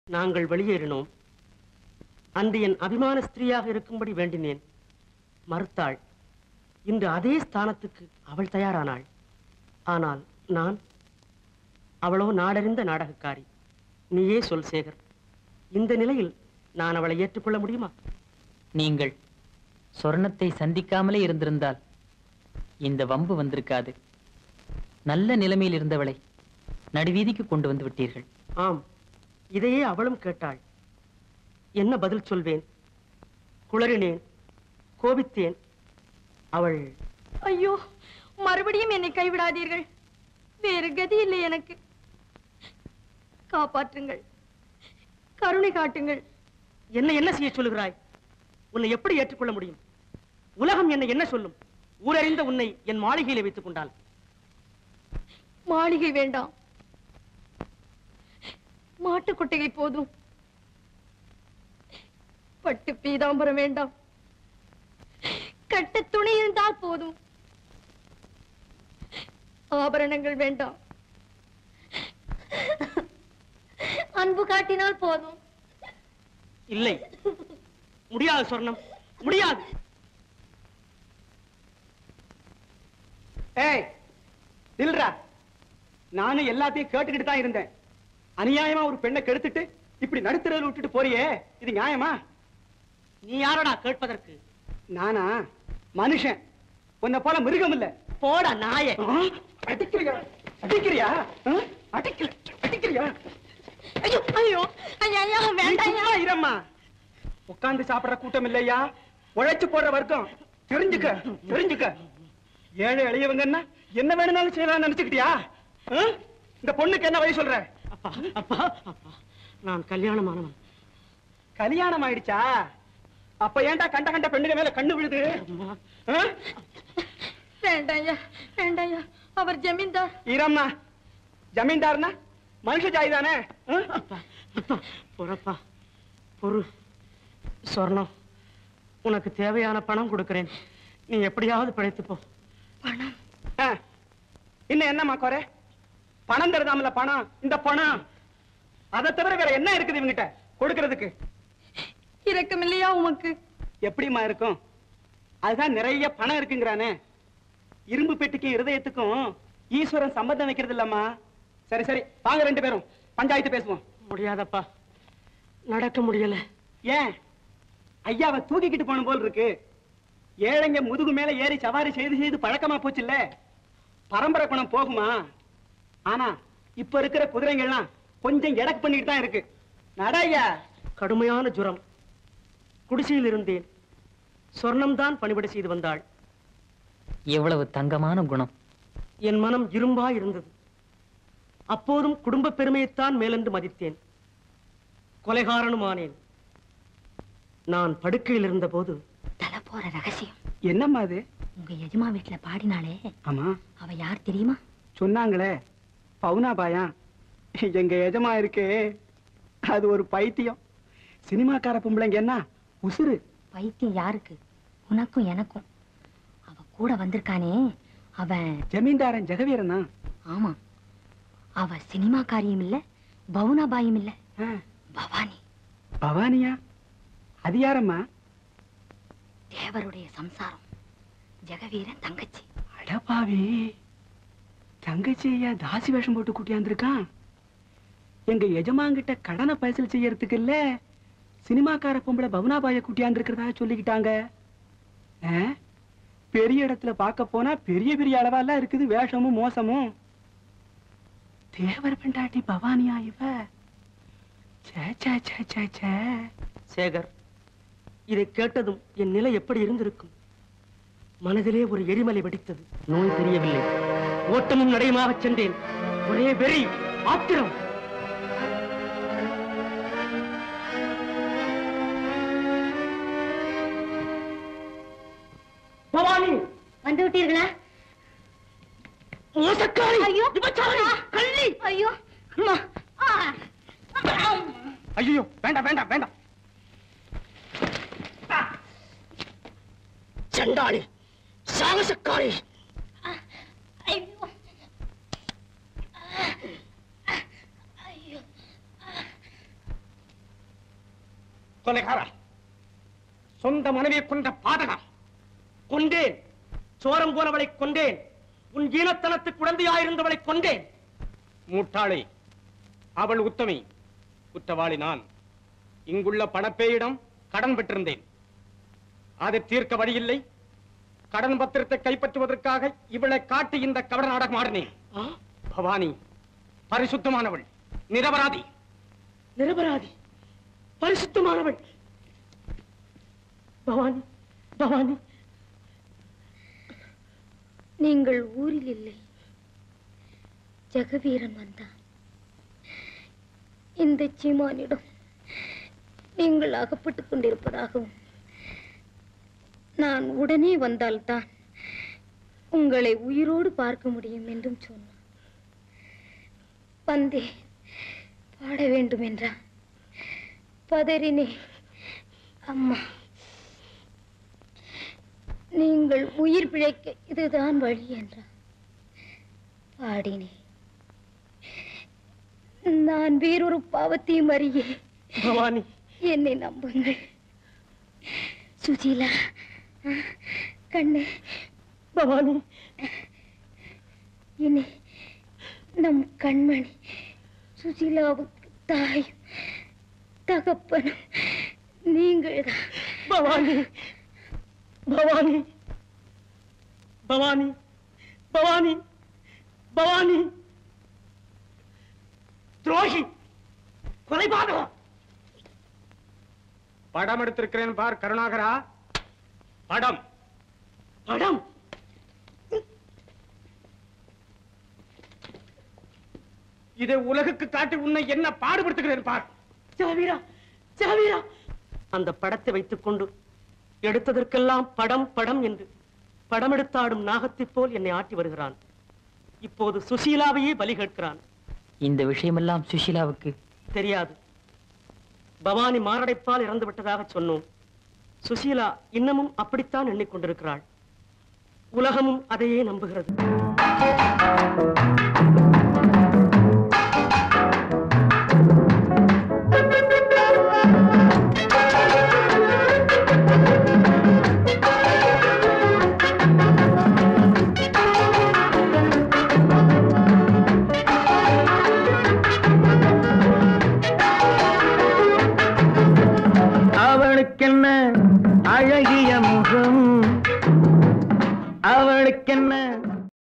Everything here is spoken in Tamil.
நாங்கள் வெளியேறினோம் அன்று என் அபிமான ஸ்திரீயாக இருக்கும்படி வேண்டினேன் மறுத்தாள் இன்று அதே ஸ்தானத்துக்கு அவள் தயாரானாள் ஆனால் நான் அவளோ நாடறிந்த நாடகக்காரி நீயே சொல் சேகர் இந்த நிலையில் நான் அவளை ஏற்றுக்கொள்ள முடியுமா நீங்கள் சொர்ணத்தை சந்திக்காமலே இருந்திருந்தால் இந்த வம்பு வந்திருக்காது நல்ல நிலைமையில் இருந்தவளை நடுவீதிக்கு கொண்டு வந்து விட்டீர்கள் ஆம் இதையே அவளும் கேட்டாள் என்ன பதில் சொல்வேன் குளறினேன் கோபித்தேன் அவள் ஐயோ மறுபடியும் என்னை கைவிடாதீர்கள் வேறு கதி இல்லை எனக்கு காப்பாற்றுங்கள் கருணை காட்டுங்கள் என்ன என்ன செய்ய சொல்லுகிறாய் உன்னை எப்படி ஏற்றுக்கொள்ள முடியும் உலகம் என்னை என்ன சொல்லும் ஊரறிந்த உன்னை என் மாளிகையிலே வைத்துக் கொண்டாள் மாளிகை வேண்டாம் மாட்டு கொட்டகை போதும் பட்டு பீதாம்பரம் வேண்டாம் கட்ட துணி இருந்தால் போதும் ஆபரணங்கள் வேண்டாம் அன்பு காட்டினால் போதும் இல்லை முடியாது சொர்ணம் முடியாது ஏய் நில்றா நானும் எல்லாத்தையும் கேட்டுக்கிட்டு தான் இருந்தேன் அநியாயமா ஒரு பெண்ணை கெடுத்துட்டு இப்படி நடுத்தரவில் விட்டுட்டு போறியே இது நியாயமா நீ யாரடா கேட்பதற்கு நானா மனுஷன் உன்னை போல மிருகம் இல்ல போட நாயே ஆ? அடிக்கிறியா அடிக்கிறியா ஆ? அடிக்கல அடிக்கிறியா ஐயோ ஐயோ ஐயா ஐயா வேண்டாம் சும்மா இரம்மா உட்கார்ந்து சாப்பிடுற கூட்டம் இல்லையா உழைச்சு போடுற வர்க்கம் தெரிஞ்சுக்க தெரிஞ்சுக்க ஏழை எளியவங்கன்னா என்ன வேணும்னாலும் செய்யலாம் நினைச்சுக்கிட்டியா ஆ? இந்த பொண்ணுக்கு என்ன வயசு சொல்ற அப்பா அப்பா அப்பா நான் கல்யாணமானவன் கல்யாணம் ஆயிடுச்சா அப்ப ஏன்டா கண்ட கண்ட பெண்ணுங்க மேல கண்ணு விழுது ஆ? வேண்டாம் ஐயா வேண்டாம் ஐயா அவர் ஜமீன்தார் இரம்மா ஜமீன்தார்னா மனுஷ ஜாதி தானே ஆ? அப்பா அப்பா பொறப்பா பொறு சொர்ணம் உனக்கு தேவையான பணம் கொடுக்கிறேன் நீ எப்படியாவது பிழைத்துப்போ பணம் ஆ. இன்னும் என்னம்மா குறை பணம் தருதாமல பணம் இந்த பணம் அதை தவிர வேற என்ன இருக்குது இவங்கிட்ட கொடுக்கறதுக்கு இரக்கம் இல்லையா உமக்கு எப்படிம்மா இருக்கும் அதுதான் நிறைய பணம் இருக்குங்கிறானே இரும்பு பெட்டிக்கும் இருதயத்துக்கும் ஈஸ்வரன் சம்பந்தம் வைக்கிறது இல்லம்மா சரி சரி வாங்க ரெண்டு பேரும் பஞ்சாயத்து பேசுவோம் முடியாதப்பா நடக்க முடியல ஏன் ஐயாவை தூக்கிக்கிட்டு போன போல் இருக்கு ஏழைங்க முதுகு மேல ஏறி சவாரி செய்து செய்து பழக்கமா போச்சுல்ல பரம்பரை குணம் போகுமா ஆனா இப்ப இருக்கிற குதிரைங்கள்லாம் கொஞ்சம் எடக்கு பண்ணிட்டு தான் இருக்கு நட ஐயா கடுமையான ஜுரம் குடிசையில் இருந்தேன் சொர்ணம்தான் பணிபடை செய்து வந்தாள் எவ்வளவு தங்கமான குணம் என் மனம் இரும்பாய் இருந்தது அப்போதும் குடும்ப பெருமையைத்தான் மேலென்று மதித்தேன் கொலைகாரனுமானேன் நான் படுக்கையில் இருந்தபோது தலை போற ரகசியம் என்னம்மா அது உங்க எஜமா வீட்டுல பாடினாலே ஆமா அவ யார் தெரியுமா சொன்னாங்களே பவுனா பாயா எங்க எஜமா இருக்கே அது ஒரு பைத்தியம் சினிமாக்கார பொம்பளைங்க என்ன உசுரு பைத்தியம் யாருக்கு உனக்கும் எனக்கும் அவ கூட வந்திருக்கானே அவன் ஜமீன்தாரன் ஜெகவீரனா ஆமா அவ சினிமாக்காரியும் இல்ல பவுனாபாயும் இல்ல ஆ, பவானி பவானியா அது யாரம்மா தேவருடைய சம்சாரம் ஜெகவீரன் தங்கச்சி அடப்பாவி தங்கச்சி ஐயா தாசி வேஷம் போட்டு கூட்டியாந்துருக்கான் எங்க எஜமாங்கிட்ட கடனை பைசல் செய்யறதுக்கு இல்ல சினிமாக்கார பொம்பளை பவனாபாய கூட்டியாந்துருக்கிறதா சொல்லிக்கிட்டாங்க ஆ? பெரிய இடத்துல பார்க்க போனா பெரிய பெரிய அளவெல்லாம் இருக்குது வேஷமும் மோசமும் தேவர் பெண்டாட்டி பவானியா இவ சே சே சே சே சே சேகர் இதை கேட்டதும் என் நிலை எப்படி இருந்திருக்கும் மனதிலே ஒரு எரிமலை வெடித்தது நோய் தெரியவில்லை ஓட்டமும் நடையுமாகச் சென்றேன் ஒரே வெறி ஆத்திரம் பவானி வந்து விட்டீர்களா மோசக்காரி ஐயோ. விபச்சாரி கள்ளி ஐயோ அம்மா. ஆ. ஐயோ வேண்டாம் வேண்டாம் வேண்டாம் சண்டாளி சாகசக்காரி ஐயோ ஐயோ கொலைகாரா சொந்த மனைவியை கொண்ட பாதகா கொண்டேன் சோரம் போனவளை கொண்டேன் உன் ஈனத்தனத்துக்கு குழந்தையாயிருந்தவளை கொண்டேன் மூட்டாளே அவள் உத்தமி குற்றவாளி நான் இங்குள்ள பணப்பேயிடம் கடன் பெற்றிருந்தேன் அதை தீர்க்க வழியில்லை கடன் பத்திரத்தை கைப்பற்றுவதற்காக இவளை காட்டி இந்த கவட நாடகம் ஆடினேன் பவானி பரிசுத்தமானவள் நிரபராதி நிரபராதி பரிசுத்தமானவள் பவானி பவானி நீங்கள் ஊரில் இல்லை ஜெகவீரன் வந்தான் இந்த சீமானிடம் நீங்கள் அகப்பட்டுக் கொண்டிருப்பதாகவும் நான் உடனே வந்தால்தான் உங்களை உயிரோடு பார்க்க முடியும் என்றும் சொன்னான் வந்தேன் பாட வேண்டும் என்றான் பதறினேன் அம்மா நீங்கள் உயிர் பிழைக்க இதுதான் வழி என்றார் பாடினேன் நான் வேறொரு பாவத்தையும் அறியே பவானி என்னை நம்புங்கள் சுஜீலா ஆ, கண்ணே பவானி இனி நம் கண்மணி சுஜீலாவுக்கு தாயும் தகப்பனும் நீங்கள்தான் பவானி பவானி பவானி பவானி பவானி துரோகி கொலைபாதகம் படம் எடுத்திருக்கிறேன் பார் கருணாகரா படம் படம் இதை உலகுக்கு காட்டி உன்னை என்ன பாடுபடுத்துகிறேன் பார் ஜாவீரா ஜாவீரா அந்த படத்தை வைத்துக் கொண்டு எடுத்ததற்கெல்லாம் படம் படம் என்று படம் எடுத்தாடும் நாகத்தைப் போல் என்னை ஆட்டி வருகிறான் இப்போது சுசீலாவையே பலி கேட்கிறான் இந்த விஷயமெல்லாம் சுஷீலாவுக்கு தெரியாது பவானி மாரடைப்பால் இறந்து விட்டதாக சொன்னோம் சுசீலா இன்னமும் அப்படித்தான் எண்ணிக்கொண்டிருக்கிறாள் உலகமும் அதையே நம்புகிறது அவளுக்கென்ன அழகிய முகம் அவளுக்கென்ன